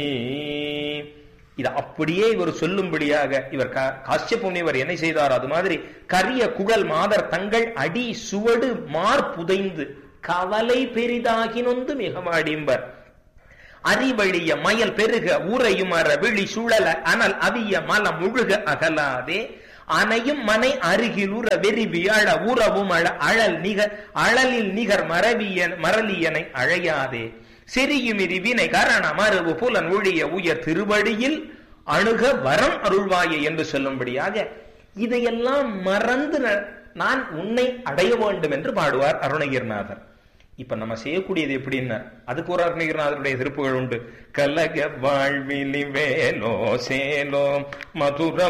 இது அப்படியே இவர் சொல்லும்படியாக இவர் காசியப் முனிவர் என்ன செய்தார் அது மாதிரி கரிய குழல் மாதர் தங்கள் அடி சுவடு மார் புதைந்து கவலை பெரிதாகினொந்து மிகமாடிம்பர் அறிவழிய மயல் பெருக ஊரையுமர விழி சுழல அனல் அவிய மலம் முழுக அகலாதே அனையும் மனை அருகிலுற வெறி வியாழ ஊறவும் அழ அழல் நிகர் அழலில் நிகர் மரவியன் மரலியனை அழையாதே செரியுமிரி வினை கரண மறுவு புலன் ஒழிய உயர் திருவடியில் அணுக வரம் அருள்வாயே என்று சொல்லும்படியாக இதையெல்லாம் மறந்து நான் உன்னை அடைய வேண்டும் என்று பாடுவார் அருணகிரிநாதர் இப்ப நம்ம செய்யக்கூடியது எப்படின்னா அதுக்கு ஒரு அருணகிரிநாதருடைய திருப்புகள் உண்டு கலக வாழ்விலி வேலோ சேலோ மதுர